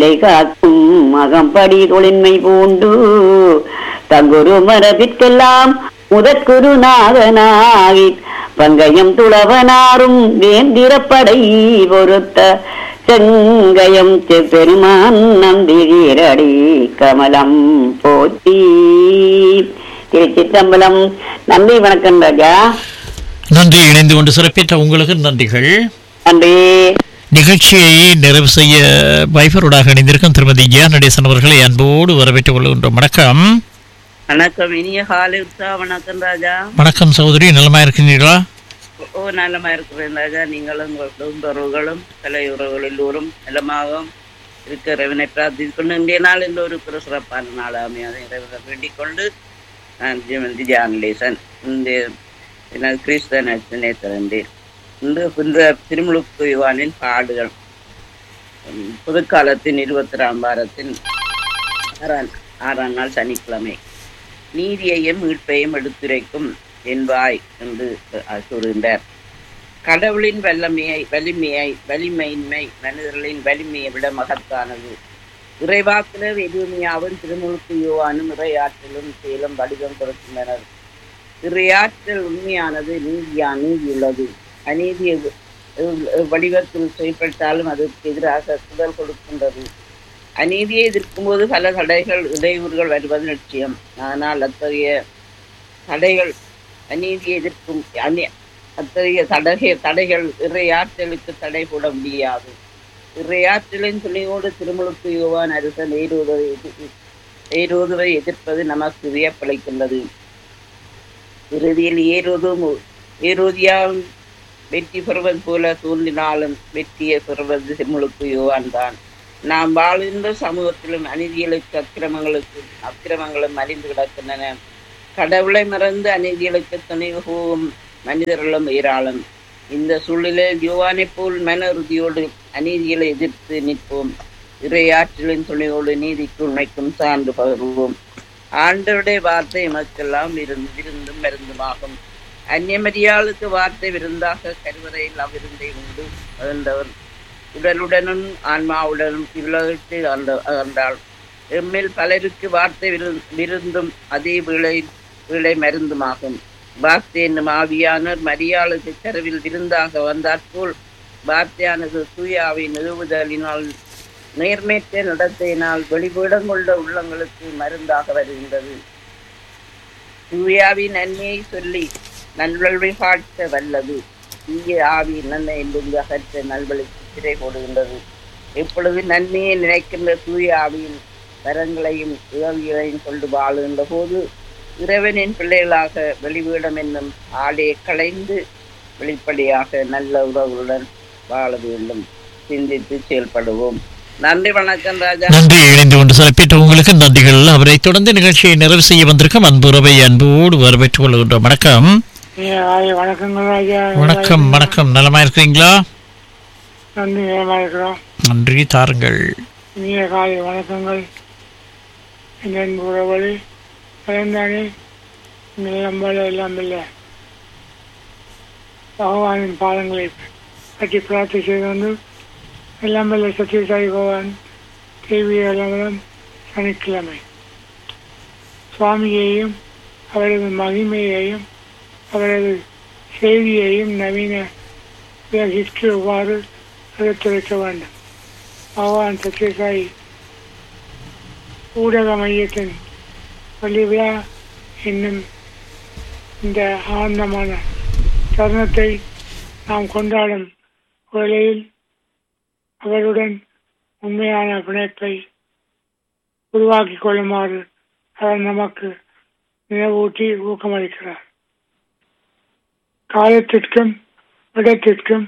இதை காக்கும் மகம்படி தொழின்மை பூண்டு தங்குரு மரபிற்கெல்லாம் முதற்குருநாதனாகி பங்கயம் துளவனாரும் வேந்திரப்படை பொருத்த செங்கயம் செப்பெருமான் நந்திரடி கமலம் போற்றி திருச்சிற்றம்பலம் நன்றி வணக்கம் ராஜா நன்றி இணைந்து கொண்டு சிறப்பித்த உங்களுக்கு நன்றிகள் நன்றி நிகழ்ச்சியை நிறைவு செய்ய வைஃபரோடாக இணைந்திருக்கும் திருமதி ஜியா நடேசன் அவர்களை அன்போடு வரவேற்றுக் கொள்கின்றோம் வணக்கம் வணக்கம் இனிய காலை உற்சாக வணக்கம் ராஜா வணக்கம் சகோதரி நலமா இருக்கின்றீர்களா ஓ நலமா இருக்கிறேன் ராஜா நீங்களும் உங்கள் குடும்பர்களும் தலையுறவுகள் எல்லோரும் நலமாக இருக்க இறைவனை பிரார்த்திக்கொண்டு இன்றைய நாள் இந்த ஒரு பிற சிறப்பான நாளாமே அதை இறைவனை வேண்டிக் கொண்டு நான் ஜீவந்தி ஜான்லேசன் இந்த எனது கிறிஸ்தவ நச்சினை திறந்தேன் இந்த இந்த திருமுழுக்கு யுவானின் பாடுகள் உம், புதுக்காலத்தின் இருபத்தி வாரத்தின் ஆறாம் ஆறாம் நாள் சனிக்கிழமை நீதியையும் மீட்பையும் எடுத்துரைக்கும் என்பாய் என்று அஹ், கூறுகின்றார் கடவுளின் வல்லமையை வலிமையை வலிமையின்மை மனிதர்களின் வலிமையை விட மகத்தானது இறைவாக்கில எதுமையாவும் திருமுழுக்கு யோவானும் இறையாற்றலும் செயலும் வடிவம் கொடுக்கின்றனர் இறையாற்றல் உண்மையானது நீதியா நீதியுள்ளது அநீதிய அஹ், வடிவத்தில் செயல்பட்டாலும் அதற்கு எதிராக குரல் கொடுக்கின்றது அநீதியை எதிர்க்கும் போது பல தடைகள் இடையூறுகள் வருவது நிச்சயம் ஆனால் அத்தகைய தடைகள் அநீதியை எதிர்க்கும் அநீ அத்தகைய தடகை தடைகள் இறையாற்றலுக்கு தடை போட முடியாது இறையாற்றலின் துணையோடு திருமுழுக்கு யோவான் அரசன் ஏறுவதை எதிர் ஏறுவதை எதிர்ப்பது நமக்கு வியப்பளிக்கின்றது இறுதியில் ஏறுவதும் ஏரோதியாவும் வெற்றி பெறுவது போல தோன்றினாலும் வெற்றியை பெறுவது திருமுழுக்கு யோவான் தான் நாம் வாழ்கின்ற சமூகத்திலும் அநீதிகளுக்கு அக்கிரமங்களுக்கு அக்கிரமங்களும் மலிந்து கிடக்கின்றன கடவுளை மறந்து அநீதிகளுக்கு துணைவு போகும் மனிதர்களும் ஏராளம் இந்த சூழ்நிலையில் யோவானைப் போல் மன உறுதியோடு அநீதிகளை எதிர்த்து நிற்போம் இறையாற்றலின் துணையோடு நீதிக்கு உண்மைக்கும் சான்று பகர்வோம் ஆண்டவருடைய வார்த்தை எமக்கெல்லாம் விருந்து விருந்தும் மருந்துமாகும் அந்நியமரியாளுக்கு வார்த்தை விருந்தாக கருவறையில் அவ்விருந்தை உண்டு அகன்றவர் உடலுடனும் ஆன்மாவுடனும் இவ்வுலகத்தில் அகன்ற- அகன்றாள் எம்மில் பலருக்கு வார்த்தை விரு- விருந்தும் அதே வேளை வேளை மருந்துமாகும் வார்த்தை என்னும் ஆவியானவர் மரியாளுக்கு கருவில் விருந்தாக வந்தாற்போல் வார்த்தையானது தூயாவை நிறுவுதலினால் நேர்மேற்ற நடத்தையினால் வெளிவிடம் கொண்ட உள்ளங்களுக்கு மருந்தாக வருகின்றது தூயாவின் நன்மையை சொல்லி நல்வழி காட்ட வல்லது தீய ஆவி நன்மை என்பது அகற்ற நல்வழிக்கு திரை போடுகின்றது எப்பொழுது நன்மையை நினைக்கின்ற தூய ஆவியின் வரங்களையும் உதவிகளையும் கொண்டு வாழுகின்ற போது இறைவனின் பிள்ளைகளாக வெளிவீடம் என்னும் ஆடையை களைந்து வெளிப்படையாக நல்ல உறவுடன் வாழ வேண்டும் சிந்தித்து செயல்படுவோம் நன்றி வணக்கம் ராஜா நன்றி இணைந்து கொண்டு சிறப்பித்த உங்களுக்கு நன்றிகள் அவரை தொடர்ந்து நிகழ்ச்சியை நிறைவு செய்ய வந்திருக்கும் அன்புறவை அன்போடு வரவேற்றுக் கொள்கின்றோம் வணக்கம் ஐயா, வணக்கங்கள் ராஜா வணக்கம் வணக்கம் நலமா இருக்கிறீங்களா நன்றி நேரமா இருக்கிறோம் நன்றி தாருங்கள் இனிய காலை வணக்கங்கள் என் உறவழி பிறந்தானே நம்பல எல்லாம் இல்லை பகவானின் பாதங்களை பற்றி பிரார்த்தனை செய்து வந்து எல்லாம் இல்லை சத்யசாயி பகவான் தேவி அலுவலம் சனிக்கிழமை சுவாமியையும் அவரது மகிமையையும் அவரது செய்தியையும் நவீன உலகிற்கு எவ்வாறு எடுத்துரைக்க வேண்டும் பகவான் சத்யசாயி ஊடக மையத்தின் பள்ளி விழா என்னும் இந்த ஆனந்தமான தருணத்தை நாம் கொண்டாடும் வேளையில் அவருடன் உண்மையான பிணைப்பை உருவாக்கிக் கொள்ளுமாறு அவர் நமக்கு நினைவூட்டி ஊக்கமளிக்கிறார் காலத்திற்கும் இடத்திற்கும்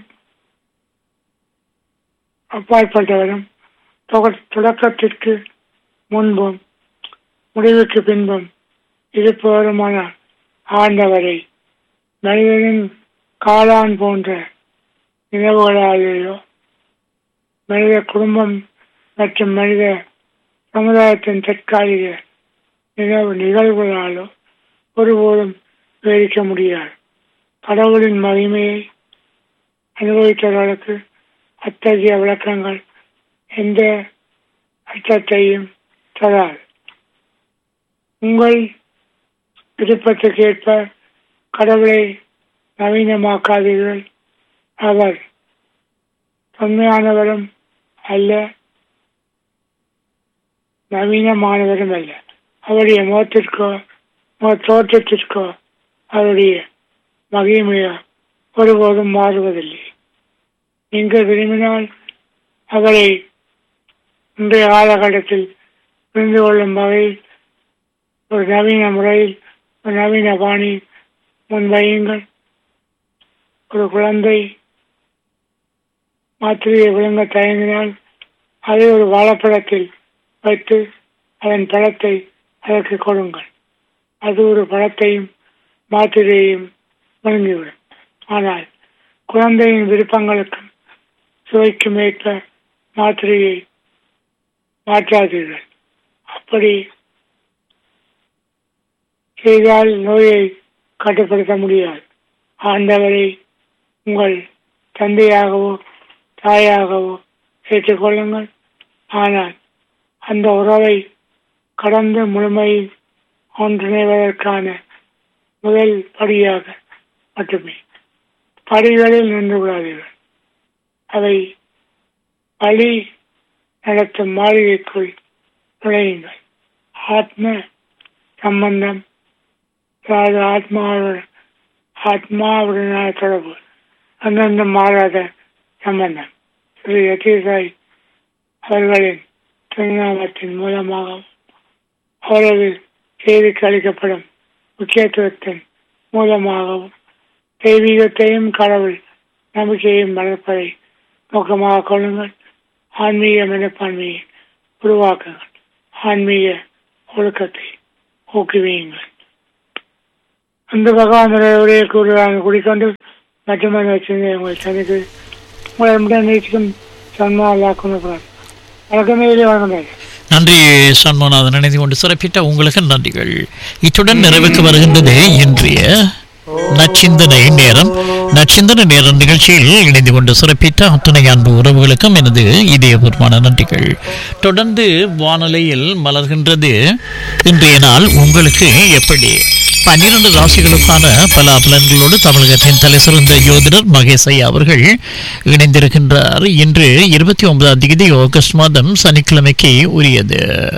அப்பாற்பட்டவரும் தொக- தொடக்கத்திற்கு முன்பும் முடிவுக்கு பின்பும் இருப்பவருமான ஆண்டவரை மனிதனின் காளான் போன்ற நினைவுகளாலேயோ மனித குடும்பம் மற்றும் மனித சமுதாயத்தின் தற்காலிக நினைவு நிகழ்வுகளாலோ ஒருபோதும் விவரிக்க முடியாது கடவுளின் மகிமையை அனுபவித்தவர்களுக்கு அத்தகைய விளக்கங்கள் எந்த அச்சத்தையும் தராது உங்கள் விருப்பத்துக்கேற்ப கடவுளை நவீனமாக்காதீர்கள் அவர் தொன்மையானவரும் அல்ல நவீனமானவரும் அல்ல அவருடைய முகத்திற்கோ முக தோற்றத்திற்கோ அவருடைய மகிமையோ ஒருபோதும் மாறுவதில்லை நீங்கள் விரும்பினால் அவரை இன்றைய காலகட்டத்தில் புரிந்து கொள்ளும் வகையில் ஒரு நவீன முறையில் ஒரு நவீன பாணி முன்வையுங்கள் ஒரு குழந்தை மாத்திரையை விழுங்க தயங்கினால் அதை ஒரு வாழைப்பழத்தில் வைத்து அதன் பழத்தை அதற்கு கொடுங்கள் அது ஒரு பழத்தையும் மாத்திரையையும் விழுங்கிவிடும் ஆனால் குழந்தையின் விருப்பங்களுக்கும் சுவைக்கும் ஏற்ப மாத்திரையை மாற்றாதீர்கள் அப்படி செய்தால் நோயை கட்டுப்படுத்த முடியாது ஆண்டவரை உங்கள் தந்தையாகவோ தாயாகவோ ஏற்றுக்கொள்ளுங்கள் ஆனால் அந்த உறவை கடந்து முழுமையில் ஒன்றிணைவதற்கான முதல் படியாக மட்டுமே படிகளில் நின்று விடாதீர்கள் அவை வழி நடத்தும் மாளிகைக்குள் நுழையுங்கள் ஆத்ம சம்பந்தம் அதாவது ஆத்மாவுடன் ஆத்மாவுடனான தொடர்பு அந்தந்த மாறாத சம்பந்தம் ஸ்ரீ யதீசாய் அவர்களின் திருநாமத்தின் மூலமாகவும் அவரது செய்திக்கு அளிக்கப்படும் முக்கியத்துவத்தின் மூலமாகவும் தெய்வீகத்தையும் கடவுள் நம்பிக்கையும் வளர்ப்பதை நோக்கமாக கொள்ளுங்கள் ஆன்மீக மனப்பான்மையை உருவாக்குங்கள் ஆன்மீக ஒழுக்கத்தை ஊக்குவியுங்கள் அந்த பகவான் உரையை கூறுகிறாங்க குடிக்கொண்டு மட்டுமே வச்சிருந்தேன் உங்களை சந்தித்து உங்களை மட்டும் நீச்சிக்கும் சன்மா அல்லாக்குன்னு வணக்கமே வணக்கம் நன்றி சண்முகநாதன் நினைந்து கொண்டு சிறப்பிட்ட உங்களுக்கு நன்றிகள் இத்துடன் நிறைவுக்கு வருகின்றது இன்றைய நச்சிந்தனை நேரம் நச்சிந்தனை நேரம் நிகழ்ச்சியில் இணைந்து கொண்டு சிறப்பித்த அத்துணை அன்பு உறவுகளுக்கும் எனது இதயபூர்வமான நன்றிகள் தொடர்ந்து வானொலியில் மலர்கின்றது இன்றைய நாள் உங்களுக்கு எப்படி பன்னிரண்டு ராசிகளுக்கான பல பலன்களோடு தமிழகத்தின் தலை சிறந்த யோதிடர் மகேஷ் ஐயா அவர்கள் இணைந்திருக்கின்றார் இன்று இருபத்தி ஒன்பதாம் தேதி ஆகஸ்ட் மாதம் சனிக்கிழமைக்கு உரியது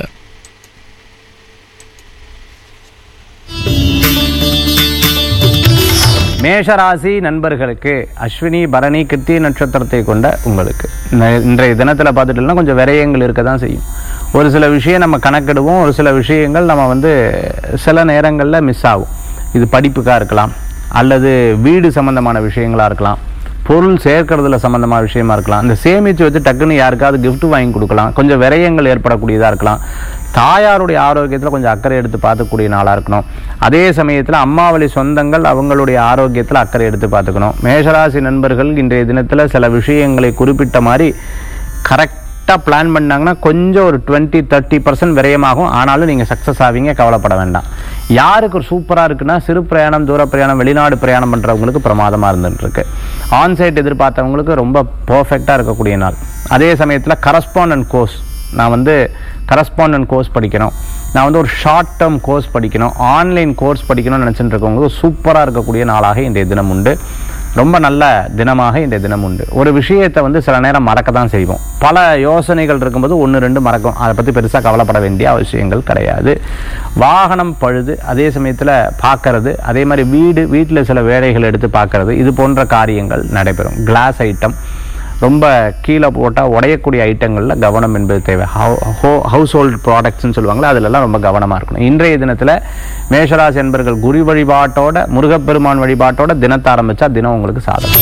மேஷராசி நண்பர்களுக்கு அஸ்வினி பரணி கிருத்திய நட்சத்திரத்தை கொண்ட உங்களுக்கு இந்த- இன்றைய தினத்தில் பார்த்துட்டோம்னா கொஞ்சம் விரயங்கள் இருக்க தான் செய்யும் ஒரு சில விஷயம் நம்ம கணக்கெடுவோம் ஒரு சில விஷயங்கள் நம்ம வந்து சில நேரங்களில் மிஸ் ஆகும் இது படிப்புக்காக இருக்கலாம் அல்லது வீடு சம்பந்தமான விஷயங்களாக இருக்கலாம் பொருள் சேர்க்கறதுல சம்பந்தமான விஷயமா இருக்கலாம் இந்த சேமித்து வச்சு டக்குன்னு யாருக்காவது gift வாங்கி கொடுக்கலாம் கொஞ்சம் விரயங்கள் ஏற்படக்கூடியதாக இருக்கலாம் தாயாருடைய ஆரோக்கியத்தில் கொஞ்சம் அக்கறை எடுத்து பார்த்துக்கூடிய நாளாக இருக்கணும் அதே சமயத்தில் அம்மாவளி சொந்தங்கள் அவங்களுடைய ஆரோக்கியத்தில் அக்கறை எடுத்து பார்த்துக்கணும் மேஷராசி நண்பர்கள் இன்றைய தினத்தில் சில விஷயங்களை குறிப்பிட்ட மாதிரி கரெக்டாக பிளான் பண்ணாங்கன்னா கொஞ்சம் ஒரு டுவெண்ட்டி தேர்ட்டி பர்சன்ட் விரயமாகும் ஆனாலும் நீங்கள் சக்ஸஸ் ஆவீங்க கவலைப்பட வேண்டாம் யாருக்கு ஒரு சூப்பராக இருக்குன்னா சிறு பிரயாணம் தூர பிரயாணம் வெளிநாடு பிரயாணம் பண்ணுறவங்களுக்கு பிரமாதமாக இருந்துட்டுருக்கு ஆன்சைட் எதிர்பார்த்தவங்களுக்கு ரொம்ப பர்ஃபெக்டாக இருக்கக்கூடிய நாள் அதே சமயத்தில் கரஸ்பாண்டன்ட் கோர்ஸ் நான் வந்து கரஸ்பாண்டன்ட் கோர்ஸ் படிக்கணும் நான் வந்து ஒரு ஷார்ட் டேர்ம் கோர்ஸ் படிக்கணும் ஆன்லைன் கோர்ஸ் படிக்கணும்னு நினச்சிட்டு இருக்கவங்களுக்கு சூப்பராக இருக்கக்கூடிய நாளாக இன்றைய தினம் உண்டு ரொம்ப நல்ல தினமாக இன்றைய தினம் உண்டு ஒரு விஷயத்தை வந்து சில நேரம் மறக்க தான் செய்வோம் பல யோசனைகள் இருக்கும்போது ஒன்று ரெண்டு மறக்கும் அதை பற்றி பெருசாக கவலைப்பட வேண்டிய அவசியங்கள் கிடையாது வாகனம் பழுது அதே சமயத்தில் பார்க்கறது அதே மாதிரி வீடு வீட்டில் சில வேலைகள் எடுத்து பார்க்கறது இது போன்ற காரியங்கள் நடைபெறும் கிளாஸ் ஐட்டம் ரொம்ப கீழே போட்டால் உடையக்கூடிய ஐட்டங்களில் கவனம் என்பது தேவை ஹவுஸ் ஹோல்ட் ப்ராடக்ட்ஸ்னு சொல்லுவாங்களே அதிலெல்லாம் ரொம்ப கவனமாக இருக்கணும் இன்றைய தினத்தில் மேஷராசி என்பர்கள் குரு வழிபாட்டோட முருகப்பெருமான் வழிபாட்டோட தினத்தை ஆரம்பித்தா தினம் உங்களுக்கு சாதகம்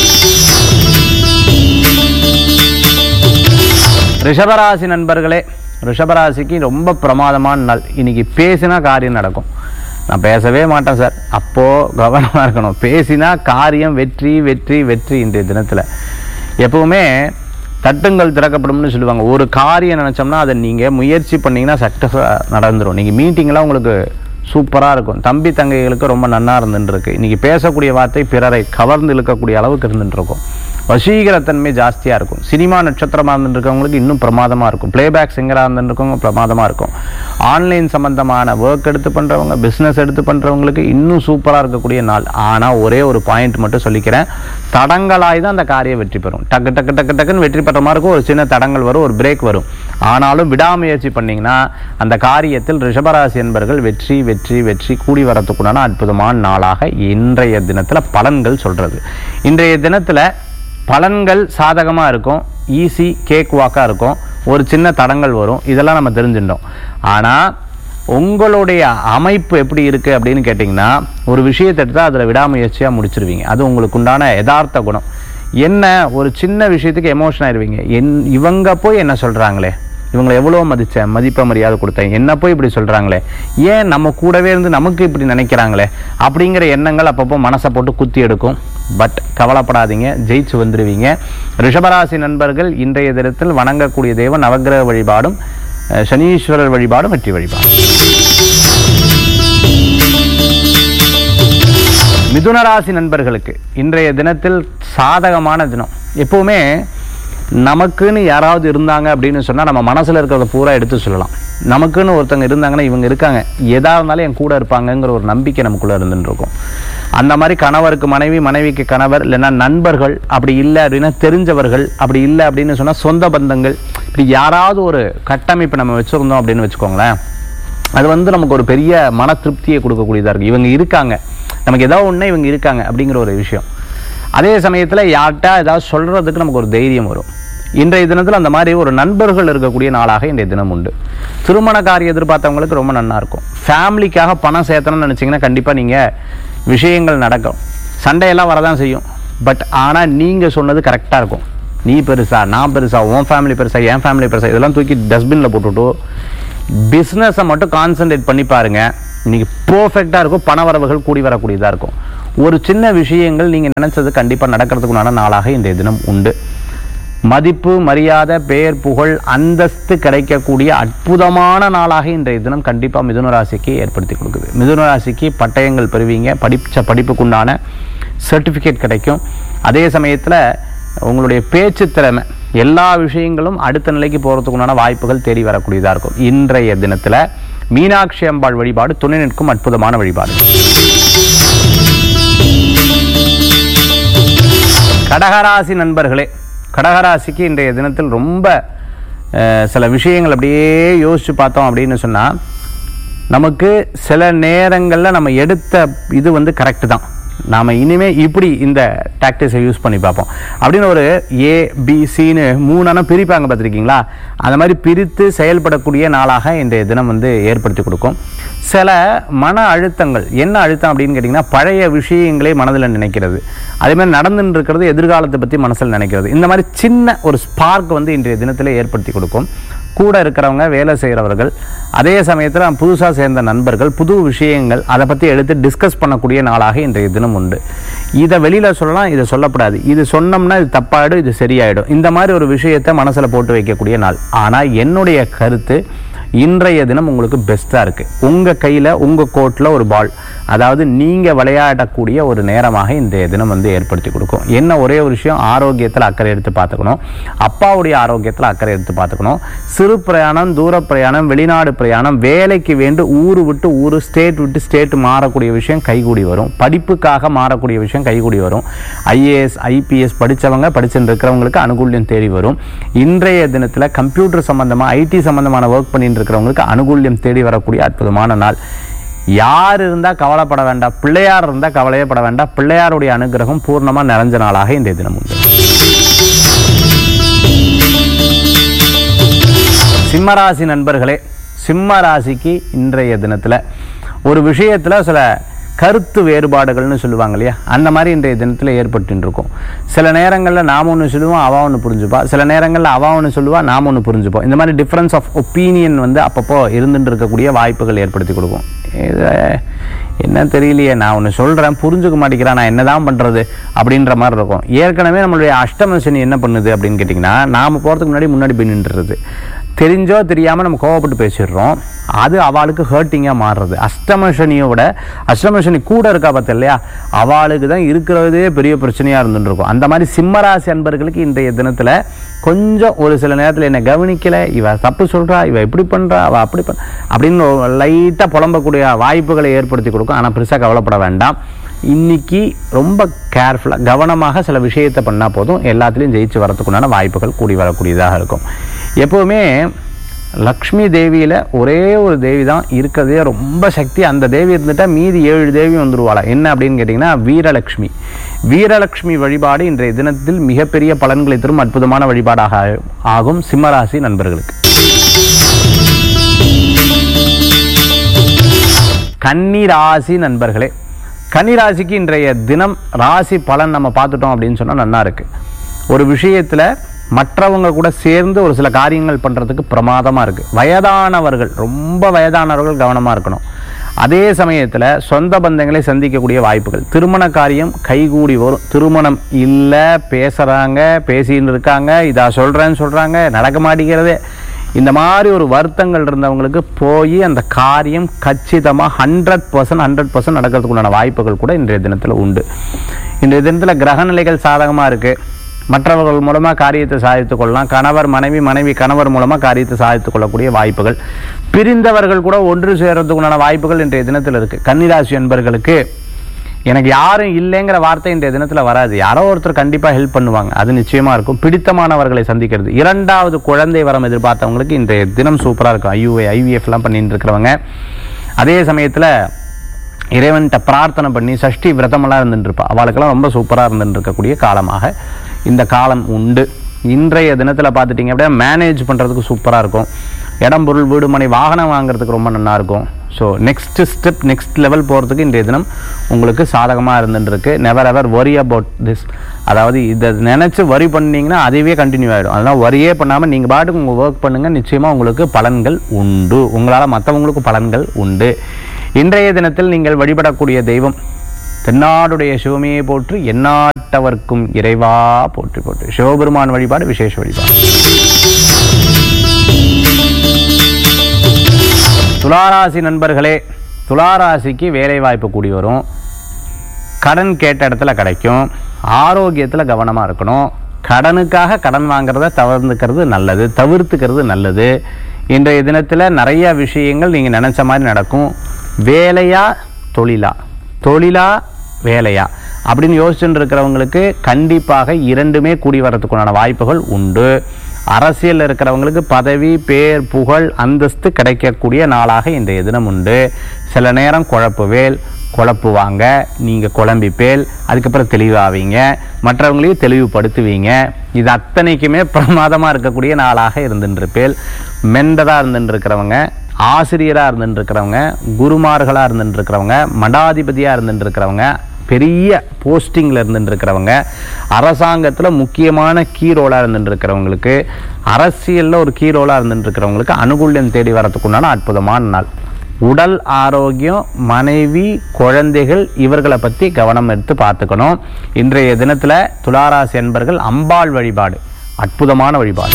ரிஷபராசி நண்பர்களே ரிஷபராசிக்கு ரொம்ப பிரமாதமான நாள் இன்னைக்கு பேசினா காரியம் நடக்கும் நான் பேசவே மாட்டேன் சார் அப்போது கவனமாக இருக்கணும் பேசினா காரியம் வெற்றி வெற்றி வெற்றி இன்றைய தினத்தில் எப்பவுமே தட்டுங்கள் திறக்கப்படும்னு சொல்லுவாங்க ஒரு காரியம் நினச்சோம்னா அதை நீங்கள் முயற்சி பண்ணீங்கன்னா சக்ஸஸாக நடந்துரும் நீங்கள் மீட்டிங்லாம் உங்களுக்கு சூப்பராக இருக்கும் தம்பி தங்கைகளுக்கு ரொம்ப நன்னா இருந்துட்டு இருக்கு இன்னைக்கு பேசக்கூடிய வார்த்தை பிறரை கவர்ந்து இழுக்கக்கூடிய அளவுக்கு இருந்துட்டு இருக்கும் வசீகரத்தன்மை ஜாஸ்தியாக இருக்கும் சினிமா நட்சத்திரமாக இருந்துருக்கவங்களுக்கு இன்னும் பிரமாதமாக இருக்கும் பிளேபேக் சிங்கராக இருந்துருக்கவங்க பிரமாதமாக இருக்கும் ஆன்லைன் சம்பந்தமான ஒர்க் எடுத்து பண்ணுறவங்க பிஸ்னஸ் எடுத்து பண்ணுறவங்களுக்கு இன்னும் சூப்பராக இருக்கக்கூடிய நாள் ஆனால் ஒரே ஒரு பாயிண்ட் மட்டும் சொல்லிக்கிறேன் தடங்களாய் தான் அந்த காரியம் வெற்றி பெறும் டக்கு டக்கு டக்கு டக்குன்னு வெற்றி பெற்ற மாதிரி இருக்கும் ஒரு சின்ன தடங்கள் வரும் ஒரு பிரேக் வரும் ஆனாலும் விடாமுயற்சி பண்ணீங்கன்னா அந்த காரியத்தில் ரிஷபராசி என்பர்கள் வெற்றி வெற்றி வெற்றி கூடி வரத்துக்குண்டான அற்புதமான நாளாக இன்றைய தினத்தில் பலன்கள் சொல்றது இன்றைய தினத்தில் பலன்கள் சாதகமாக இருக்கும் ஈஸி கேக் வாக்காக இருக்கும் ஒரு சின்ன தடங்கள் வரும் இதெல்லாம் நம்ம தெரிஞ்சுட்டோம் ஆனால் உங்களுடைய அமைப்பு எப்படி இருக்குது அப்படின்னு கேட்டிங்கன்னா ஒரு விஷயத்தை எடுத்தால் அதில் விடாமுயற்சியாக முடிச்சிருவீங்க அது உங்களுக்கு உண்டான யதார்த்த குணம் என்ன ஒரு சின்ன விஷயத்துக்கு எமோஷன் ஆயிருவீங்க என் இவங்க போய் என்ன சொல்கிறாங்களே இவங்களை எவ்வளோ மதித்தேன் மதிப்ப மரியாதை கொடுத்தேன் என்ன போய் இப்படி சொல்கிறாங்களே ஏன் நம்ம கூடவே இருந்து நமக்கு இப்படி நினைக்கிறாங்களே அப்படிங்கிற எண்ணங்கள் அப்பப்போ மனசை போட்டு குத்தி எடுக்கும் பட் கவலைப்படாதீங்க ஜெயிச்சு வந்துடுவீங்க ரிஷபராசி நண்பர்கள் இன்றைய தினத்தில் வணங்கக்கூடிய தெய்வம் நவக்கிரக வழிபாடும் அஹ், சனீஸ்வரர் வழிபாடும் வெற்றி வழிபாடும் மிதுனராசி நண்பர்களுக்கு இன்றைய தினத்தில் சாதகமான தினம் எப்பவுமே நமக்குன்னு யாராவது இருந்தாங்க அப்படின்னு சொன்னால் நம்ம மனசில் இருக்கிறத பூரா எடுத்து சொல்லலாம் நமக்குன்னு ஒருத்தங்க இருந்தாங்கன்னா இவங்க இருக்காங்க எதா இருந்தாலும் என் கூட இருப்பாங்கங்கிற ஒரு நம்பிக்கை நமக்குள்ளே இருந்துட்டு இருக்கும் அந்த மாதிரி கணவருக்கு மனைவி மனைவிக்கு கணவர் இல்லைன்னா நண்பர்கள் அப்படி இல்லை அப்படின்னா தெரிஞ்சவர்கள் அப்படி இல்லை அப்படின்னு சொன்னால் சொந்த பந்தங்கள் இப்படி யாராவது ஒரு கட்டமைப்பு நம்ம வச்சுருந்தோம் அப்படின்னு வச்சுக்கோங்களேன் அது வந்து நமக்கு ஒரு பெரிய மன திருப்தியை கொடுக்கக்கூடியதாக இருக்குது இவங்க இருக்காங்க நமக்கு ஏதோ ஒன்று இவங்க இருக்காங்க அப்படிங்கிற ஒரு விஷயம் அதே சமயத்தில் யார்கிட்ட ஏதாவது சொல்கிறதுக்கு நமக்கு ஒரு தைரியம் வரும் இன்றைய தினத்தில் அந்த மாதிரி ஒரு நண்பர்கள் இருக்கக்கூடிய நாளாக இன்றைய தினம் உண்டு திருமண காரியம் எதிர்பார்த்தவங்களுக்கு ரொம்ப நல்லா இருக்கும் ஃபேமிலிக்காக பணம் சேர்த்தணும்னு நினச்சிங்கன்னா கண்டிப்பாக நீங்கள் விஷயங்கள் நடக்கும் சண்டையெல்லாம் வரதான் செய்யும் பட் ஆனால் நீங்கள் சொன்னது கரெக்டாக இருக்கும் நீ பெருசா நான் பெருசா உன் ஃபேமிலி பெருசா என் ஃபேமிலி பெருசா இதெல்லாம் தூக்கி டஸ்ட்பினில் போட்டுவிட்டு பிஸ்னஸை மட்டும் கான்சென்ட்ரேட் பண்ணி பாருங்க இன்னைக்கு பர்ஃபெக்டாக இருக்கும் பண வரவுகள் கூடி வரக்கூடியதாக இருக்கும் ஒரு சின்ன விஷயங்கள் நீங்கள் நினைச்சது கண்டிப்பாக நடக்கிறதுக்குண்டான நாளாக இன்றைய தினம் உண்டு மதிப்பு மரியாதை பெயர் புகழ் அந்தஸ்து கிடைக்கக்கூடிய அற்புதமான நாளாக இன்றைய தினம் கண்டிப்பாக மிதுன ராசிக்கு ஏற்படுத்தி கொடுக்குது மிதுன ராசிக்கு பட்டயங்கள் பெறுவீங்க படிச்ச படிப்புக்குண்டான சர்டிஃபிகேட் கிடைக்கும் அதே சமயத்தில் உங்களுடைய பேச்சு திறமை எல்லா விஷயங்களும் அடுத்த நிலைக்கு போகிறதுக்குண்டான வாய்ப்புகள் தேடி வரக்கூடியதாக இருக்கும் இன்றைய தினத்தில் மீனாட்சி அம்பாள் வழிபாடு துணை நிற்கும் அற்புதமான வழிபாடு கடகராசி நண்பர்களே கடகராசிக்கு இன்றைய தினத்தில் ரொம்ப அஹ், சில விஷயங்கள் அப்படியே யோசிச்சு பார்த்தோம் அப்படின்னு சொன்னால் நமக்கு சில நேரங்களில் நம்ம எடுத்த இது வந்து கரெக்டு தான் நாம் இனிமே இப்படி இந்த டாக்டிஸை யூஸ் பண்ணி பார்ப்போம் அப்படின்னு ஒரு ஏ பி சின்னு மூணான பிரிப்பாங்க பார்த்துருக்கீங்களா அந்த மாதிரி பிரித்து செயல்படக்கூடிய நாளாக இன்றைய தினம் வந்து ஏற்படுத்தி கொடுக்கும் சில மன அழுத்தங்கள் என்ன அழுத்தம் அப்படின்னு கேட்டிங்கன்னா பழைய விஷயங்களே மனதில் நினைக்கிறது அதே மாதிரி நடந்துட்டு இருக்கிறது எதிர்காலத்தை பற்றி மனசில் நினைக்கிறது இந்த மாதிரி சின்ன ஒரு ஸ்பார்க் வந்து இன்றைய தினத்தில் ஏற்படுத்தி கொடுக்கும் கூட இருக்கிறவங்க வேலை செய்கிறவர்கள் அதே சமயத்தில் புதுசாக சேர்ந்த நண்பர்கள் புது விஷயங்கள் அதை பற்றி எடுத்து டிஸ்கஸ் பண்ணக்கூடிய நாளாக இன்றைய தினம் உண்டு இதை வெளியில் சொல்லலாம் இதை சொல்லப்படாது இது சொன்னோம்னா இது தப்பாயிடும் இது சரியாயிடும் இந்த மாதிரி ஒரு விஷயத்தை மனசில் போட்டு வைக்கக்கூடிய நாள் ஆனால் என்னுடைய கருத்து இன்றைய தினம் உங்களுக்கு பெஸ்ட்டாக இருக்குது உங்கள் கையில் உங்கள் கோர்ட்டில் ஒரு பால் அதாவது நீங்கள் விளையாடக்கூடிய ஒரு நேரமாக இன்றைய தினம் வந்து ஏற்படுத்தி கொடுக்கும் என்ன ஒரே ஒரு விஷயம் ஆரோக்கியத்தில் அக்கறை எடுத்து பார்த்துக்கணும் அப்பாவுடைய ஆரோக்கியத்தில் அக்கறை எடுத்து பார்த்துக்கணும் சிறு பிரயாணம் தூர பிரயாணம் வெளிநாடு பிரயாணம் வேலைக்கு வேண்டு ஊர் விட்டு ஊர் ஸ்டேட் விட்டு ஸ்டேட் மாறக்கூடிய விஷயம் கைகூடி வரும் படிப்புக்காக மாறக்கூடிய விஷயம் கைகூடி வரும் ஐஏஎஸ் ஐபிஎஸ் படித்தவங்க படிச்சுட்டு இருக்கிறவங்களுக்கு அனுகூல்யம் தேடி வரும் இன்றைய தினத்தில் கம்ப்யூட்டர் சம்பந்தமாக ஐடி சம்பந்தமான ஒர்க் பண்ணிட்டு இருக்கிறவங்களுக்கு அனுகூல்யம் தேடி வரக்கூடிய அற்புதமான நாள் யார் இருந்தால் கவலைப்பட வேண்டாம் பிள்ளையார் இருந்தால் கவலையே பட வேண்டாம் பிள்ளையாருடைய அனுகிரகம் பூர்ணமாக நிறைஞ்ச நாளாக இன்றைய தினம் உண்டு சிம்மராசி நண்பர்களே சிம்ம ராசிக்கு இன்றைய தினத்தில் ஒரு விஷயத்தில் சில கருத்து வேறுபாடுகள்னு சொல்லுவாங்க இல்லையா அந்த மாதிரி இன்றைய தினத்தில் ஏற்பட்டு இருக்கும் சில நேரங்களில் நாம் ஒன்று சொல்லுவோம் அவன் ஒன்று புரிஞ்சுப்பா சில நேரங்களில் அவன் ஒன்று சொல்லுவா நாம் ஒன்று புரிஞ்சுப்போம் இந்த மாதிரி டிஃப்ரென்ஸ் ஆஃப் ஒப்பீனியன் வந்து அப்பப்போ இருந்துட்டு இருக்கக்கூடிய வாய்ப்புகள் ஏற்படுத்தி கொடுக்கும் இது என்ன தெரியலையே நான் ஒன்று சொல்கிறேன் புரிஞ்சுக்க மாட்டேங்கிறான் நான் என்னதான் பண்ணுறது அப்படின்ற மாதிரி இருக்கும் ஏற்கனவே நம்மளுடைய அஷ்டம சனி என்ன பண்ணுது அப்படின்னு கேட்டிங்கன்னா நாம் போகிறதுக்கு முன்னாடி முன்னாடி போய் நின்றுறது தெரிஞ்சோ தெரியாமல் நம்ம கோவப்பட்டு பேசிடுறோம் அது அவளுக்கு ஹர்ட்டிங்காக மாறுறது அஷ்டம சனியோட அஷ்டம சனி கூட இருக்கா பார்த்த இல்லையா அவளுக்கு தான் இருக்கிறதே பெரிய பிரச்சனையாக இருந்துட்டு இருக்கும் அந்த மாதிரி சிம்மராசி அன்பர்களுக்கு இன்றைய தினத்தில் கொஞ்சம் ஒரு சில நேரத்தில் என்னை கவனிக்கலை இவ தப்பு சொல்கிறா இவ இப்படி பண்ணுறா அவள் அப்படி பண்ண அப்படின்னு லைட்டாக புலம்பக்கூடிய வாய்ப்புகளை ஏற்படுத்தி கொடுக்கும் ஆனால் பெருசாக கவலைப்பட வேண்டாம் இன்னைக்கு ரொம்ப கேர்ஃபுல்லாக கவனமாக சில விஷயத்தை பண்ணால் போதும் எல்லாத்துலேயும் ஜெயிச்சு வரதுக்குண்டான வாய்ப்புகள் கூடி வரக்கூடியதாக இருக்கும் எப்போவுமே லக்ஷ்மி தேவியில் ஒரே ஒரு தேவி தான் இருக்கிறதே ரொம்ப சக்தி அந்த தேவி இருந்துட்டா மீதி ஏழு தேவி வந்துருவாளா என்ன அப்படின்னு கேட்டிங்கன்னா வீரலக்ஷ்மி வீரலக்ஷ்மி வழிபாடு இன்றைய தினத்தில் மிகப்பெரிய பலன்களை தரும் அற்புதமான வழிபாடாக ஆகும் சிம்மராசி நண்பர்களுக்கு கன்னி ராசி நண்பர்களே கன்னி ராசிக்கு இன்றைய தினம் ராசி பலன் நம்ம பார்த்துட்டோம் அப்படின்னு சொன்னால் நல்லா இருக்கு ஒரு விஷயத்தில் மற்றவங்க கூட சேர்ந்து ஒரு சில காரியங்கள் பண்ணுறதுக்கு பிரமாதமாக இருக்குது வயதானவர்கள் ரொம்ப வயதானவர்கள் கவனமாக இருக்கணும் அதே சமயத்தில் சொந்த பந்தங்களை சந்திக்கக்கூடிய வாய்ப்புகள் திருமண காரியம் கைகூடி வரும் திருமணம் இல்லை பேசுகிறாங்க பேசின்னு இருக்காங்க இதா சொல்கிறேன்னு சொல்கிறாங்க நடக்க மாட்டேங்கிறதே இந்த மாதிரி ஒரு வருத்தங்கள் இருந்தவங்களுக்கு போய் அந்த காரியம் கச்சிதமாக ஹண்ட்ரட் பர்சன்ட் ஹண்ட்ரட் பர்சன்ட் நடக்கிறதுக்கு உண்டான வாய்ப்புகள் கூட இன்றைய தினத்தில் உண்டு இன்றைய தினத்தில் கிரக நிலைகள் சாதகமாக இருக்குது மற்றவர்கள் மூலமாக காரியத்தை சாதித்து கொள்ளலாம் கணவர் மனைவி மனைவி கணவர் மூலமாக காரியத்தை சாதித்து கொள்ளக்கூடிய வாய்ப்புகள் பிரிந்தவர்கள் கூட ஒன்று சேர்றதுக்கு உண்டான வாய்ப்புகள் இன்றைய தினத்தில் இருக்குது கன்னிராசி என்பர்களுக்கு எனக்கு யாரும் இல்லைங்கிற வார்த்தை இன்றைய தினத்தில் வராது யாரோ ஒருத்தர் கண்டிப்பாக ஹெல்ப் பண்ணுவாங்க அது நிச்சயமாக இருக்கும் பிடித்தமானவர்களை சந்திக்கிறது இரண்டாவது குழந்தை வரம் எதிர்பார்த்தவங்களுக்கு இன்றைய தினம் சூப்பராக இருக்கும் ஐயூஐ ஐவிஎஃப்லாம் பண்ணிட்டு இருக்கிறவங்க அதே சமயத்தில் இறைவன்கிட்ட பிரார்த்தனை பண்ணி சஷ்டி விரதமெல்லாம் இருந்துட்டு இருப்பா அவளுக்கெல்லாம் ரொம்ப சூப்பராக இருந்துட்டு இருக்கக்கூடிய காலமாக இந்த காலம் உண்டு இன்றைய தினத்தில் பார்த்துட்டிங்க அப்படியே மேனேஜ் பண்ணுறதுக்கு சூப்பராக இருக்கும் இடம் பொருள் வீடு மனை வாகனம் வாங்குறதுக்கு ரொம்ப நல்லா இருக்கும் so next step next level போகிறதுக்கு இன்றைய தினம் உங்களுக்கு சாதகமாக இருந்துட்டு இருக்கு never ever worry about this அதாவது இதை நினச்சி வரி பண்ணீங்கன்னா அதுவே கண்டினியூ ஆகிடும் அதனால் வரியே பண்ணாமல் நீங்கள் பாட்டுக்கு உங்கள் ஒர்க் பண்ணுங்கள் நிச்சயமாக உங்களுக்கு பலன்கள் உண்டு உங்களால் மற்றவங்களுக்கு பலன்கள் உண்டு இன்றைய தினத்தில் நீங்கள் வழிபடக்கூடிய தெய்வம் தென்னாடுடைய சிவமையை போற்று எந்நாட்டவர்க்கும் இறைவா போற்றி போற்று சிவபெருமான் வழிபாடு விசேஷ வழிபாடு துளாராசி நண்பர்களே துளாராசிக்கு வேலை வாய்ப்பு கூடி வரும் கடன் கேட்ட இடத்துல கிடைக்கும் ஆரோக்கியத்தில் கவனமாக இருக்கணும் கடனுக்காக கடன் வாங்குறத தவிர்த்துக்கிறது நல்லது தவிர்த்துக்கிறது நல்லது இன்றைய தினத்தில் நிறைய விஷயங்கள் நீங்கள் நினச்ச மாதிரி நடக்கும் வேலையா தொழிலா தொழிலா வேலையா அப்படின்னு யோசிச்சுட்டு இருக்கிறவங்களுக்கு கண்டிப்பாக இரண்டுமே கூடி வரதுக்குண்டான வாய்ப்புகள் உண்டு அரசியலில் இருக்கிறவங்களுக்கு பதவி பேர் புகழ் அந்தஸ்து கிடைக்கக்கூடிய நாளாக இன்றைய தினம் உண்டு சில நேரம் குழப்புவேல் குழப்புவாங்க நீங்கள் குழம்பிப்பேல் அதுக்கப்புறம் தெளிவாவீங்க மற்றவங்களையும் தெளிவுபடுத்துவீங்க இது அத்தனைக்குமே பிரமாதமாக இருக்கக்கூடிய நாளாக இருந்துருப்பேல் மெண்டராக இருந்துருக்கிறவங்க ஆசிரியராக இருந்துருக்கிறவங்க குருமார்களாக இருந்துருக்கிறவங்க மடாதிபதியாக இருந்துருக்கிறவங்க பெரிய போஸ்டிங்கில் இருந்துருக்கிறவங்க அரசாங்கத்தில் முக்கியமான கீ ரோலாக இருந்துருக்கிறவங்களுக்கு அரசியலில் ஒரு கீ ரோலாக இருந்துருக்கிறவங்களுக்கு அனுகூல்யம் தேடி வரதுக்குண்டான அற்புதமான நாள் உடல் ஆரோக்கியம் மனைவி குழந்தைகள் இவர்களை பற்றி கவனம் எடுத்து பார்த்துக்கணும் இன்றைய தினத்தில் துளாராசி என்பர்கள் அம்பாள் வழிபாடு அற்புதமான வழிபாடு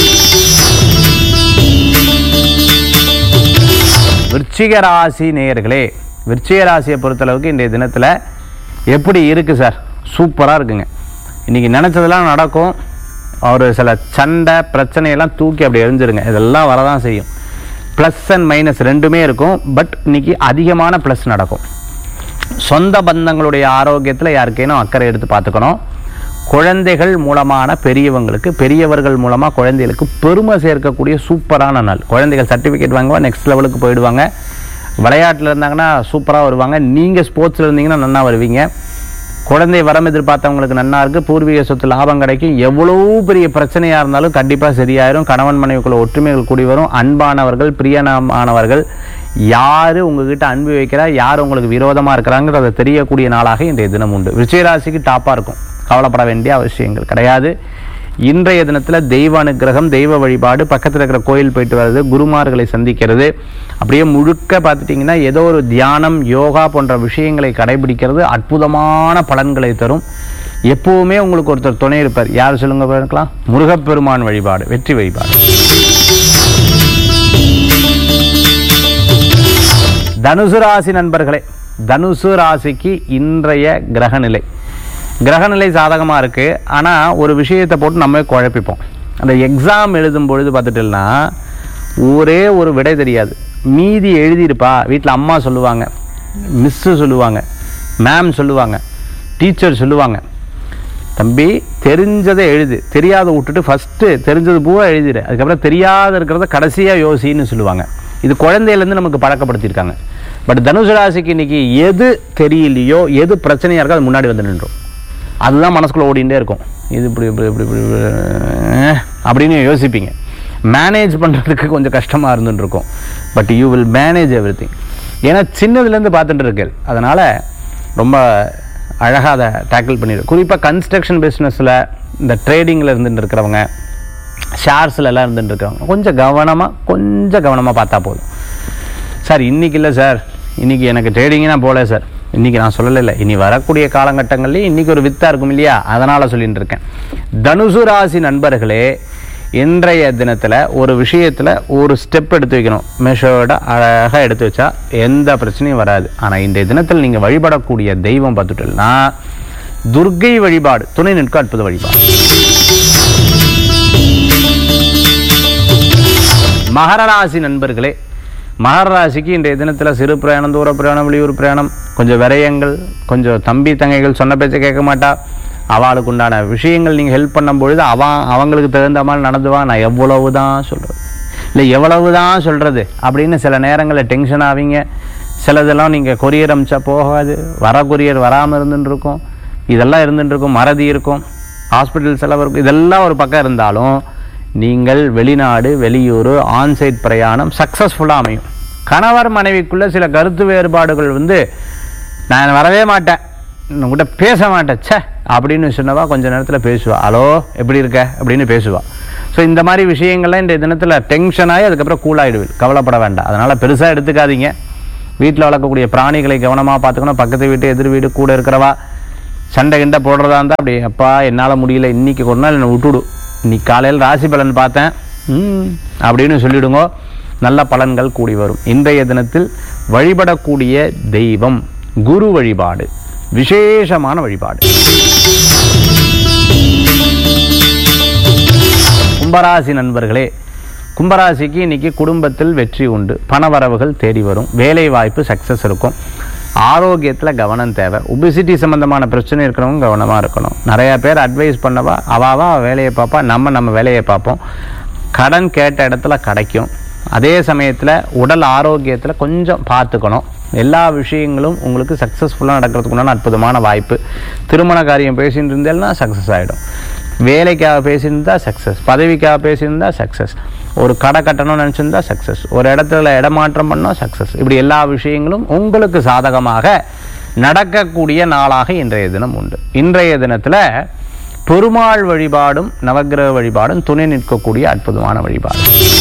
விருச்சிக ராசி நேயர்களே விருச்சிக ராசியை பொறுத்தளவுக்கு இன்றைய தினத்தில் எப்படி இருக்குது சார் சூப்பராக இருக்குங்க இன்றைக்கி நினச்சதெல்லாம் நடக்கும் ஒரு சில சண்டை பிரச்சனையெல்லாம் தூக்கி அப்படி எரிஞ்சிருங்க இதெல்லாம் வரதான் செய்யும் ப்ளஸ் அண்ட் மைனஸ் ரெண்டுமே இருக்கும் பட் இன்னைக்கு அதிகமான ப்ளஸ் நடக்கும் சொந்த பந்தங்களுடைய ஆரோக்கியத்தில் யாருக்கேனும் அக்கறை எடுத்து பார்த்துக்கணும் குழந்தைகள் மூலமான பெரியவங்களுக்கு பெரியவர்கள் மூலமாக குழந்தைகளுக்கு பெருமை சேர்க்கக்கூடிய சூப்பரான நாள் குழந்தைகள் சர்டிஃபிகேட் வாங்குவா நெக்ஸ்ட் லெவலுக்கு போயிடுவாங்க விளையாட்டில் இருந்தாங்கன்னா சூப்பராக வருவாங்க நீங்கள் ஸ்போர்ட்ஸில் இருந்தீங்கன்னா நல்லா வருவீங்க குழந்தை வரம் எதிர்பார்த்தவங்களுக்கு நன்னா இருக்கு பூர்வீக சொத்து லாபம் கிடைக்கும் எவ்வளவு பெரிய பிரச்சனையா இருந்தாலும் கண்டிப்பா சரியாயிரும் கணவன் மனைவிக்குள்ள ஒற்றுமைகள் கூடி வரும் அன்பானவர்கள் பிரியமானவர்கள் யாரு உங்ககிட்ட அன்பு வைக்கிறா யார் உங்களுக்கு விரோதமா இருக்கிறாங்கிறத தெரியக்கூடிய நாளாக இன்றைய தினம் உண்டு விஜயராசிக்கு டாப்பா இருக்கும் கவலைப்பட வேண்டிய அவசியங்கள் கிடையாது இன்றைய தினத்தில் தெய்வ அனுக்கிரகம் தெய்வ வழிபாடு பக்கத்தில் இருக்கிற கோயில் போயிட்டு வர்றது குருமார்களை சந்திக்கிறது அப்படியே முழுக்க பார்த்துட்டிங்கன்னா ஏதோ ஒரு தியானம் யோகா போன்ற விஷயங்களை கடைபிடிக்கிறது அற்புதமான பலன்களை தரும் எப்பவுமே உங்களுக்கு ஒருத்தர் துணை இருப்பார் யார் சொல்லுங்க பார்க்கலாம் முருகப்பெருமான் வழிபாடு வெற்றி வழிபாடு தனுசு ராசி நண்பர்களே தனுசு ராசிக்கு இன்றைய கிரகநிலை கிரகநிலை சாதகமாக இருக்குது ஆனால் ஒரு விஷயத்தை போட்டு நம்ம குழப்பிப்போம் அந்த எக்ஸாம் எழுதும் பொழுது பார்த்துட்டோம்னா ஒரே ஒரு விடை தெரியாது மீதி எழுதியிருப்பா வீட்டில் அம்மா சொல்லுவாங்க மிஸ்ஸு சொல்லுவாங்க மேம் சொல்லுவாங்க டீச்சர் சொல்லுவாங்க தம்பி தெரிஞ்சதை எழுது தெரியாத விட்டுட்டு ஃபஸ்ட்டு தெரிஞ்சது பூரா எழுதிடு அதுக்கப்புறம் தெரியாத இருக்கிறத கடைசியாக யோசின்னு சொல்லுவாங்க இது குழந்தையிலேருந்து நமக்கு பழக்கப்படுத்தியிருக்காங்க பட் தனுசு ராசிக்கு இன்னைக்கு எது தெரியலையோ எது பிரச்சனையாக இருக்கோ அது முன்னாடி வந்து நின்றோம் அதுதான் மனசுக்குள்ளே ஓடிண்டே இருக்கும் இது இப்படி இப்படி இப்படி இப்படி இப்படி, அஹ், அப்படின்னு யோசிப்பீங்க மேனேஜ் பண்ணுறதுக்கு கொஞ்சம் கஷ்டமாக இருந்துட்டு இருக்கும் but you will manage everything ஏன்னா சின்னதுலேருந்து பார்த்துட்டு இருக்கேன் அதனால் ரொம்ப அழகாக அதை டேக்கிள் பண்ணிடு குறிப்பாக கன்ஸ்ட்ரக்ஷன் பிஸ்னஸில் இந்த ட்ரேடிங்கில் இருந்துட்டு இருக்கிறவங்க ஷேர்ஸில் எல்லாம் இருந்துட்டு இருக்கிறவங்க கொஞ்சம் கவனமாக கொஞ்சம் கவனமாக பார்த்தா போதும் சார் இன்னைக்கு இல்லை சார் இன்னைக்கு எனக்கு ட்ரேடிங்கே நான் போகல சார் இன்னைக்கு நான் சொல்லலை இல்லை இனி வரக்கூடிய காலகட்டங்கள்லேயும் இன்னைக்கு ஒரு வித்தா இருக்கும் இல்லையா அதனால் சொல்லிட்டு இருக்கேன் தனுசு ராசி நண்பர்களே இன்றைய தினத்தில் ஒரு விஷயத்தில் ஒரு ஸ்டெப் எடுத்து வைக்கணும் மெஷோட அழகாக எடுத்து வச்சா எந்த பிரச்சனையும் வராது ஆனால் இன்றைய தினத்தில் நீங்கள் வழிபடக்கூடிய தெய்வம் பார்த்துட்டோம்னா துர்க்கை வழிபாடு துணை நிற்க அற்புத வழிபாடு மகர ராசி நண்பர்களே மகர ராசிக்கு இன்றைய தினத்தில் சிறு பிரயாணம் தூர பிரயாணம் வெளியூர் பிரயாணம் கொஞ்சம் விரயங்கள் கொஞ்சம் தம்பி தங்கைகள் சொன்ன பேச்சை கேட்க மாட்டா அவளுக்கு உண்டான விஷயங்கள் நீங்கள் ஹெல்ப் பண்ணும் பொழுது அவன் அவங்களுக்கு தகுந்த மாதிரி நடந்துவான் நான் எவ்வளவு தான் சொல்கிறது இல்லை எவ்வளவு தான் சொல்கிறது அப்படின்னு சில நேரங்களில் டென்ஷன் ஆவீங்க சிலதெல்லாம் நீங்கள் கொரியர் அமிச்சா போகாது வர கொரியர் வராமல் இருந்துட்டு இருக்கும் இதெல்லாம் இருந்துட்டு இருக்கும் மறதி இருக்கும் ஹாஸ்பிட்டல் செலவு இருக்கும் இதெல்லாம் ஒரு பக்கம் இருந்தாலும் நீங்கள் வெளிநாடு வெளியூர் ஆன்சைட் பிரயாணம் சக்ஸஸ்ஃபுல்லாக அமையும் கணவர் மனைவிக்குள்ள சில கருத்து வேறுபாடுகள் வந்து நான் வரவே மாட்டேன் உங்கள்கிட்ட பேச மாட்டேன் ச்சே அப்படின்னு சொன்னவா கொஞ்ச நேரத்தில் பேசுவா ஹலோ எப்படி இருக்க அப்படின்னு பேசுவா ஸோ இந்த மாதிரி விஷயங்கள்லாம் இந்த தினத்தில் டென்ஷன் ஆகி அதுக்கப்புறம் கூலாயிடுவீள் கவலைப்பட வேண்டாம் அதனால் பெருசாக எடுத்துக்காதீங்க வீட்டில் வளர்க்கக்கூடிய பிராணிகளை கவனமாக பார்த்துக்கணும் பக்கத்து வீட்டு எதிர் வீடு கூட இருக்கிறவா சண்டை கிண்டை போடுறதா இருந்தால் அப்படி அப்பா என்னால் முடியல இன்னைக்கு ஒரு நாள் என்னை விட்டுடு இன்னைக்கு காலையில் ராசி பலன் பார்த்தேன் ம் அப்படின்னு சொல்லிடுங்க நல்ல பலன்கள் கூடி வரும் இன்றைய தினத்தில் வழிபடக்கூடிய தெய்வம் குரு வழிபாடு விசேஷமான வழிபாடு கும்பராசி நண்பர்களே கும்பராசிக்கு இன்னைக்கு குடும்பத்தில் வெற்றி உண்டு பணவரவுகள் தேடி வரும் வேலை வாய்ப்பு சக்ஸஸ் இருக்கும் ஆரோக்கியத்தில் கவனம் தேவை ஒபிசிட்டி சம்மந்தமான பிரச்சனை இருக்கிறவங்க கவனமாக இருக்கணும் நிறையா பேர் அட்வைஸ் பண்ணவா அவாவா அவ வேலையை பார்ப்பா நம்ம நம்ம வேலையை பார்ப்போம் கடன் கேட்ட இடத்துல கிடைக்கும் அதே சமயத்தில் உடல் ஆரோக்கியத்தில் கொஞ்சம் பார்த்துக்கணும் எல்லா விஷயங்களும் உங்களுக்கு சக்ஸஸ்ஃபுல்லாக நடக்கிறதுக்கு உண்டான அற்புதமான வாய்ப்பு திருமண காரியம் பேசிட்டு இருந்தேன்னா சக்ஸஸ் ஆகிடும் வேலைக்காக பேசியிருந்தா சக்ஸஸ் பதவிக்காக பேசியிருந்தா சக்ஸஸ் ஒரு கடை கட்டணும்னு நினச்சிருந்தா சக்ஸஸ் ஒரு இடத்துல இடமாற்றம் பண்ணால் சக்ஸஸ் இப்படி எல்லா விஷயங்களும் உங்களுக்கு சாதகமாக நடக்கக்கூடிய நாளாக இன்றைய தினம் உண்டு இன்றைய தினத்தில் பெருமாள் வழிபாடும் நவக்கிரக வழிபாடும் துணை நிற்கக்கூடிய அற்புதமான வழிபாடு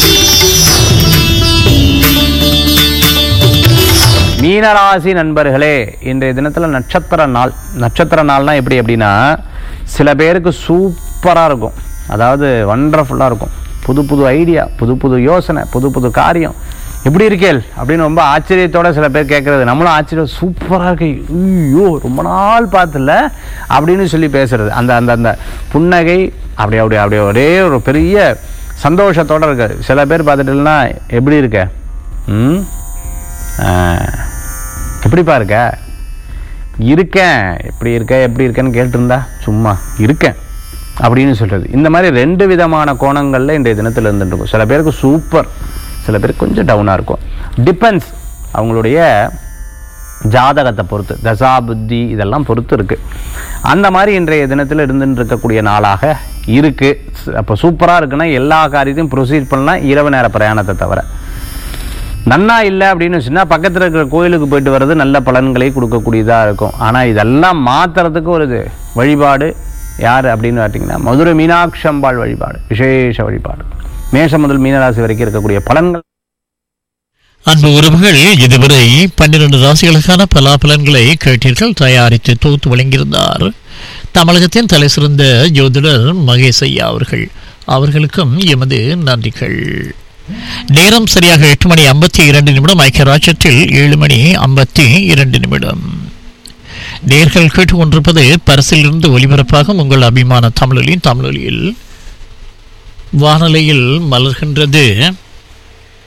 மீனராசி நண்பர்களே இன்றைய தினத்தில் நட்சத்திர நாள் நட்சத்திர நாள்னா எப்படி அப்படின்னா சில பேருக்கு சூப்பராக இருக்கும் அதாவது வண்டர்ஃபுல்லாக இருக்கும் புது புது ஐடியா புது புது யோசனை புது புது காரியம் எப்படி இருக்கேள் அப்படின்னு ரொம்ப ஆச்சரியத்தோட சில பேர் கேட்குறது நம்மளும் ஆச்சரியம் சூப்பராக இருக்கு ஐயோ ரொம்ப நாள் பார்த்துல அப்படின்னு சொல்லி பேசுறது அந்த அந்த அந்த புன்னகை அப்படி அப்படி அப்படியே ஒரே ஒரு பெரிய சந்தோஷத்தோட இருக்கு சில பேர் பார்த்துட்டுனா எப்படி இருக்க ம் ஆ, எப்படிப்பா இருக்க இருக்கேன் எப்படி இருக்க எப்படி இருக்கேன்னு கேட்டிருந்தா சும்மா இருக்கேன் அப்படின்னு சொல்றது இந்த மாதிரி ரெண்டு விதமான கோணங்களில் இன்றைய தினத்தில் இருந்துட்டு இருக்கும் சில பேருக்கு சூப்பர் சில பேருக்கு கொஞ்சம் டவுனாக இருக்கும் டிபெண்ட்ஸ் அவங்களுடைய ஜாதகத்தை பொறுத்து தசா புத்தி இதெல்லாம் பொறுத்து இருக்கு அந்த மாதிரி இன்றைய தினத்தில் இருந்துட்டு இருக்கக்கூடிய நாளாக இருக்கு அப்போ சூப்பராக இருக்குன்னா எல்லா காரியத்தையும் ப்ரொசீட் பண்ணலாம் இரவு நேர பிரயாணத்தை தவிர நன்னா இல்லை அப்படின்னு சொன்னால் பக்கத்தில் இருக்கிற கோயிலுக்கு போயிட்டு வர்றது நல்ல பலன்களை கொடுக்கக்கூடியதாக இருக்கும் ஆனால் இதெல்லாம் மாற்றுறதுக்கு ஒரு இது வழிபாடு யார் அப்படின்னு பார்த்தீங்கன்னா மதுரை மீனாட்சி அம்பாள் வழிபாடு விசேஷ வழிபாடு மேஷம் முதல் மீனராசி வரைக்கும் இருக்கக்கூடிய பலன்கள் அன்பு உறவுகள் இதுவரை பன்னிரண்டு ராசிகளுக்கான பலாபலன்களை கேட்டீர்கள் தயாரித்து தொகுத்து வழங்கியிருந்தார் தமிழகத்தின் தலை சிறந்த ஜோதிடர் மகேஷ் ஐயா அவர்கள் அவர்களுக்கும் எமது நன்றிகள் நேரம் சரியாக எட்டு மணி ஐம்பத்தி இரண்டு நிமிடம் ஐக்கிய ராஜ்யத்தில் ஏழு மணி ஐம்பத்தி இரண்டு நிமிடம் நேர்கள் கேட்டுக்கொண்டிருப்பது பரிசிலிருந்து ஒலிபரப்பாகும் உங்கள் அபிமான தமிழொலி தமிழொலியில் வானொலியில் மலர்கின்றது